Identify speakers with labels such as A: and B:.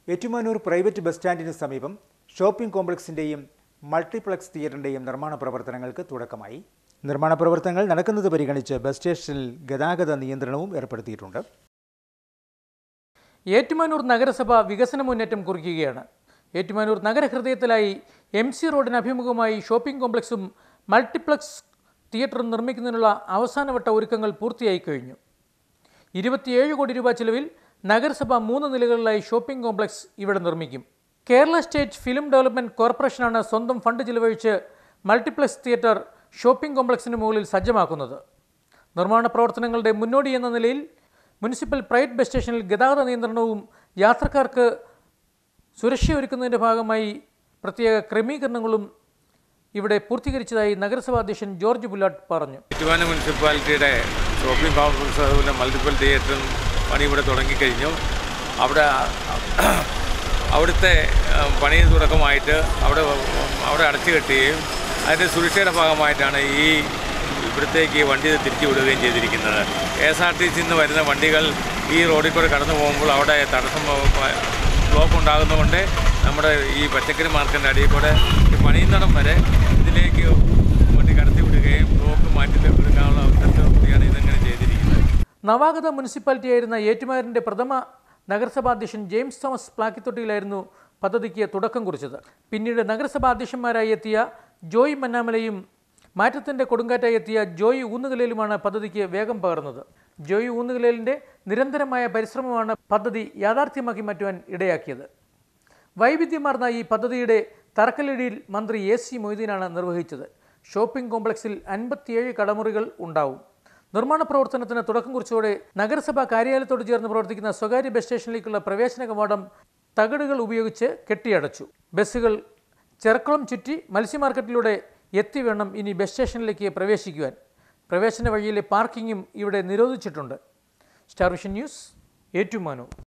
A: Ettumanoor private bus സ്റ്റാൻഡിന് സമീപം shopping കോംപ്ലക്സിന്റെയും multiplex തിയേറ്ററിന്റെയും നിർമ്മാണ പ്രവർത്തനങ്ങൾക്ക് തുടക്കമായി നിർമ്മാണ പ്രവർത്തനങ്ങൾ നടക്കുന്നത് പരിഗണിച്ച് ബസ് സ്റ്റേഷനിൽ ഗതാഗത നിയന്ത്രണവും ഏർപ്പെടുത്തിയിട്ടുണ്ട്
B: ഏറ്റുമാനൂർ നഗരസഭ വികസന മുന്നേറ്റം കുറിക്കുകയാണ് ഏറ്റുമാനൂർ നഗരഹൃദയത്തിലായി എം സി റോഡിന് അഭിമുഖമായി ഷോപ്പിംഗ് കോംപ്ലക്സും മൾട്ടിപ്ലക്സ് തിയേറ്ററും നിർമ്മിക്കുന്നതിനുള്ള അവസാനവട്ട ഒരുക്കങ്ങൾ പൂർത്തിയായി കഴിഞ്ഞു ഇരുപത്തിയേഴ് കോടി രൂപ ചിലവിൽ നഗരസഭ മൂന്ന് നിലകളിലായി ഷോപ്പിംഗ് കോംപ്ലക്സ് ഇവിടെ നിർമ്മിക്കും കേരള സ്റ്റേറ്റ് ഫിലിം ഡെവലപ്മെൻറ്റ് കോർപ്പറേഷനാണ് സ്വന്തം ഫണ്ട് ചിലവഴിച്ച് മൾട്ടിപ്ലക്സ് തിയേറ്റർ ഷോപ്പിംഗ് കോംപ്ലക്സിന് മുകളിൽ സജ്ജമാക്കുന്നത് നിർമ്മാണ പ്രവർത്തനങ്ങളുടെ മുന്നോടി എന്ന നിലയിൽ മുനിസിപ്പൽ പ്രൈവറ്റ് ബസ് സ്റ്റേഷനിൽ ഗതാഗത നിയന്ത്രണവും യാത്രക്കാർക്ക് സുരക്ഷയൊരുക്കുന്നതിൻ്റെ ഭാഗമായി പ്രത്യേക ക്രമീകരണങ്ങളും ഇവിടെ പൂർത്തീകരിച്ചതായി നഗരസഭാ അധ്യക്ഷൻ ജോർജ് പുല്ലാട്ട് പറഞ്ഞു
C: ഏറ്റുമാനൂർ മുനിസിപ്പാലിറ്റിയുടെ ഷോപ്പിംഗ് കോംപ്ലക്സ് അതുപോലെ മൾട്ടിപ്പിൾ തിയേറ്ററും പണി ഇവിടെ തുടങ്ങിക്കഴിഞ്ഞു അവിടെ അവിടുത്തെ ആ, പണി തുടക്കമായിട്ട് അവിടെ അവിടെ അടച്ചു കെട്ടുകയും അതിൻ്റെ സുരക്ഷയുടെ ഭാഗമായിട്ടാണ് ഈ ഇവിടത്തേക്ക് വണ്ടി തിരിച്ചു വിടുകയും ചെയ്തിരിക്കുന്നത് കെ എസ് ആർ ടി സിയിൽ നിന്ന് വരുന്ന വണ്ടികൾ ഈ റോഡിൽ കൂടെ കടന്നു പോകുമ്പോൾ അവിടെ തടസ്സം പ- ബ്ലോക്ക് ഉണ്ടാകുന്നതുകൊണ്ട് നമ്മുടെ ഈ പച്ചക്കറി മാർക്കറ്റിൻ്റെ അടിയിൽ കൂടെ ഈ പണിയുന്നിടം വരെ ഇതിലേക്ക് വണ്ടി കടത്തി വിടുകയും ബ്ലോക്ക് മാറ്റി എടുക്കാനുള്ള അവസരത്തോടു കൂടിയാണ് ഇതങ്ങനെ ചെയ്തിരിക്കുന്നത്
B: നവാഗത മുനിസിപ്പാലിറ്റിയായിരുന്ന ഏറ്റുമാനൂരിൻ്റെ പ്രഥമ നഗരസഭാ അധ്യക്ഷൻ ജെയിംസ് തോമസ് പ്ലാക്കിത്തൊട്ടിയിലായിരുന്നു പദ്ധതിക്ക് തുടക്കം കുറിച്ചത് പിന്നീട് നഗരസഭാ അധ്യക്ഷന്മാരായി എത്തിയ ജോയ് മന്നാമലയും മാറ്റത്തിൻ്റെ കൊടുങ്കാറ്റായി എത്തിയ ജോയ് ഊന്നുകലയിലുമാണ് പദ്ധതിക്ക് വേഗം പകർന്നത് ജോയ് ഊന്നുകലയിലിൻ്റെ നിരന്തരമായ പരിശ്രമമാണ് പദ്ധതി യാഥാർത്ഥ്യമാക്കി മാറ്റുവാൻ ഇടയാക്കിയത് വൈവിധ്യമാർന്ന ഈ പദ്ധതിയുടെ തറക്കല്ലിടിയിൽ മന്ത്രി എ സി മൊയ്തീനാണ് നിർവഹിച്ചത് ഷോപ്പിംഗ് കോംപ്ലക്സിൽ അൻപത്തിയേഴ് കടമുറികൾ ഉണ്ടാവും നിർമ്മാണ പ്രവർത്തനത്തിന് തുടക്കം കുറിച്ചതോടെ നഗരസഭാ കാര്യാലയത്തോട് ചേർന്ന് പ്രവർത്തിക്കുന്ന സ്വകാര്യ ബസ് സ്റ്റേഷനിലേക്കുള്ള പ്രവേശന കവാടം തകടുകൾ ഉപയോഗിച്ച് കെട്ടിയടച്ചു ബസ്സുകൾ ചെറക്കുളം ചുറ്റി മത്സ്യമാർക്കറ്റിലൂടെ എത്തി വേണം ഇനി ബസ് സ്റ്റേഷനിലേക്ക് പ്രവേശിക്കുവാൻ പ്രവേശന വഴിയിലെ പാർക്കിങ്ങും ഇവിടെ നിരോധിച്ചിട്ടുണ്ട് സ്റ്റാർ വിഷൻ ന്യൂസ് ഏറ്റുമാനൂർ